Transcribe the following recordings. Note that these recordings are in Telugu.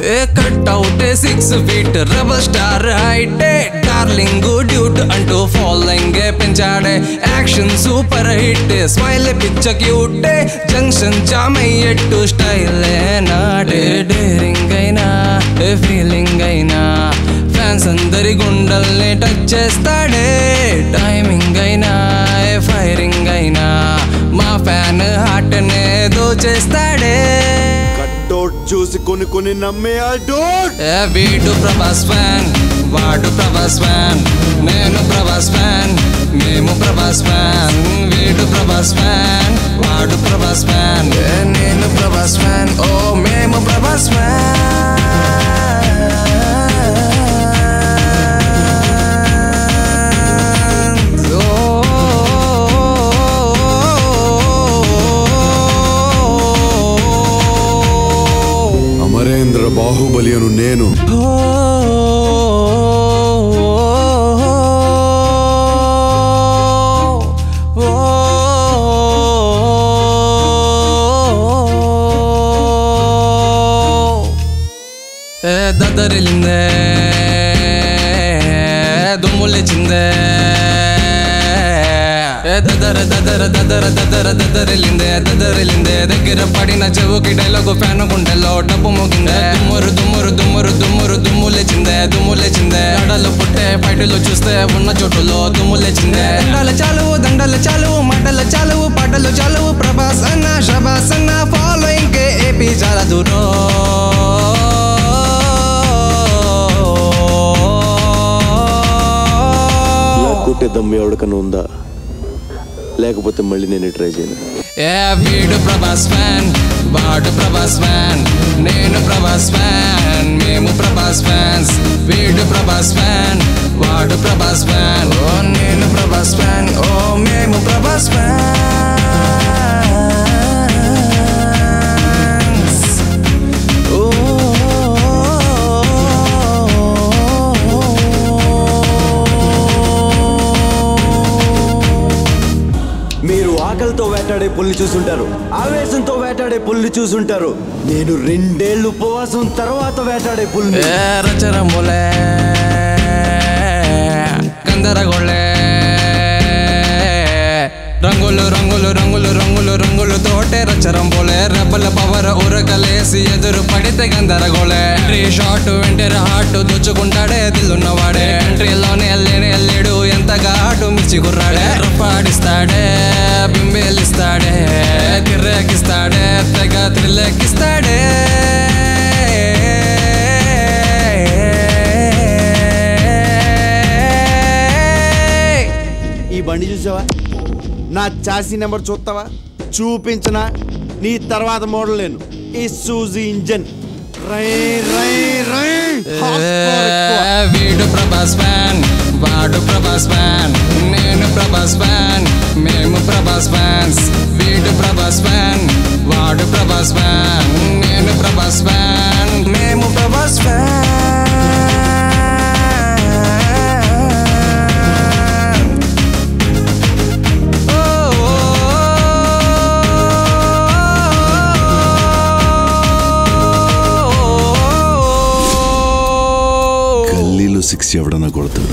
ఏ cut out six feet rebel star height darling dude అంటూ ఫాలోయింగ్ పెంచాడే యాక్షన్ సూపర్ హిట్ స్మైల్ పిచ్చ క్యూట్ జంక్షన్ జామ్ అయ్యేట్టు స్టైల్ నాడే డేరింగ్ అయినా ఫీలింగ్ అయినా ఫ్యాన్స్ అందరి గుండల్ని టచ్ చేస్తాడే టైమింగ్ అయినా ఫైరింగ్ అయినా మా ఫ్యాన్ హార్ట్ ఏదో చేస్తాడే కట్టౌట్ చూసి కొన్ని కొన్ని నమ్మే అడోట్ ఏ వీడు ప్రభాస్ ఫ్యాన్ వాడు ప్రభాస్ ఫ్యాన్ నేను ప్రభాస్ ఫ్యాన్ మేము ప్రభాస్ ఫ్యాన్ వీడు ప్రభాస్ ఫ్యాన్ వాడు ప్రభాస్ ఫ్యాన్ ఏ నేను ప్రభాస్ ఫ్యాన్ ఓ మేము ప్రభాస్ ఫ్యాన్ అమరేంద్ర బాహుబలి అను నేను దద్దరిల్లిందే దుమ్ములేచిందే దదర దదర దదర దదర దదరిల్లిందే దదరిల్లిందే దగ్గర పడిన చెవుకి డైలాగు ఫ్యాన్ గుండెల్లో డబ్బు మోగిందే దుమ్మురు దుమ్మురు దుమ్మురు దుమ్మురు దుమ్ములేచిందే దుమ్ములేచిందే అడలు పుట్టే పైటలు చూస్తే ఉన్న చోటులో దుమ్ములేచిందే దండాల చాలువు దండాల చాలువు మాటల చాలువు పాటలు చాలువు ప్రభాస్ అన్న షబాస్ అన్న ఫాలోయింగ్ ఏపీ చాలా దూరం కొట్టే దమ్ము ఎవరికన్నా ఉందా లేకపోతే మళ్ళీ నేను ట్రై చేయను ఏ వీడు ప్రభాస్ ఫ్యాన్ వాడు ప్రభాస్ ఫ్యాన్ నేను ప్రభాస్ ఫ్యాన్ మేము ప్రభాస్ ఫ్యాన్స్ వీడు ప్రభాస్ ఫ్యాన్ వాడు ప్రభాస్ ఫ్యాన్ ఓ నేను ప్రభాస్ ఫ్యాన్ ఓ మేము ప్రభాస్ ఫ్యాన్స్ ఓ మీరు ఆకలితో వేటాడే పుల్లి చూసుంటారు ఆవేశంతో వేటాడే పుల్లి చూసుంటారు నేను రెండేళ్లు ఉపవాసం తర్వాత వేటాడే పుల్లి ఏ రచరములే గందరగోళే రంగులు రంగులు రంగులు రంగులు రంగులు తోటే రచరంబోలే రెబ్బల పవర్ ఉరకలేసి ఎదురు పడితే గందరగోళే ఎంట్రీ షాట్ వెంటనే హాట్ దోచుకుంటాడే దిల్లున్నవాడే ఎంట్రీలోనే వెళ్ళేనే వెళ్ళాడు ఎంత ఘాటు మిర్చి కుర్రాడే పాడిస్తాడే బింబేలిస్తాడే కిర్రెక్కిస్తాడే తెగ త్రిల్లెక్కిస్తాడే ఈ బండి చూసావా నా చాసీ నెంబర్ చూస్తావా చూపించనా నీ తర్వాత మోడల్ నేను ఈ సూజీ ఇంజన్ రై రై రై horsepower ఎక్కువ. ఏ, వీడు ప్రభాస్ ఫ్యాన్ వాడు ప్రభాస్ ఫ్యాన్ నేను ప్రభాస్ ఫ్యాన్ మేము ప్రభాస్ ఫ్యాన్స్ వీడు ప్రభాస్ ఫ్యాన్ వాడు ప్రభాస్ ఫ్యాన్ నేను ప్రభాస్ ఫ్యాన్ మేము ప్రభాస్ ఫ్యాన్ గల్లీలో సిక్స్ ఎవడన్నా కొడతాడు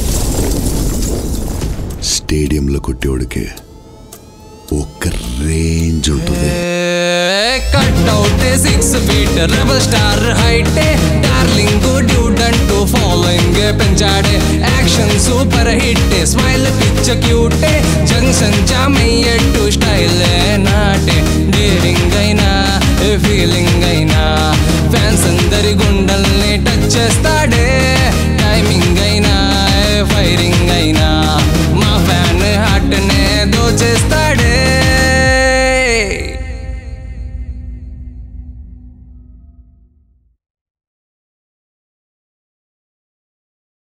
స్టేడియంలో కొట్టేవాడికి ఒక్క రేంజ్ ఉంటుంది cut out six feet rebel star height darling dude అంటూ ఫాలోయింగ్ పెంచాడే యాక్షన్ సూపర్ హిట్ స్మైల్ పిచ్చ క్యూట్ జంక్షన్ జామ్ అయ్యేట్టు స్టైల్ నాటే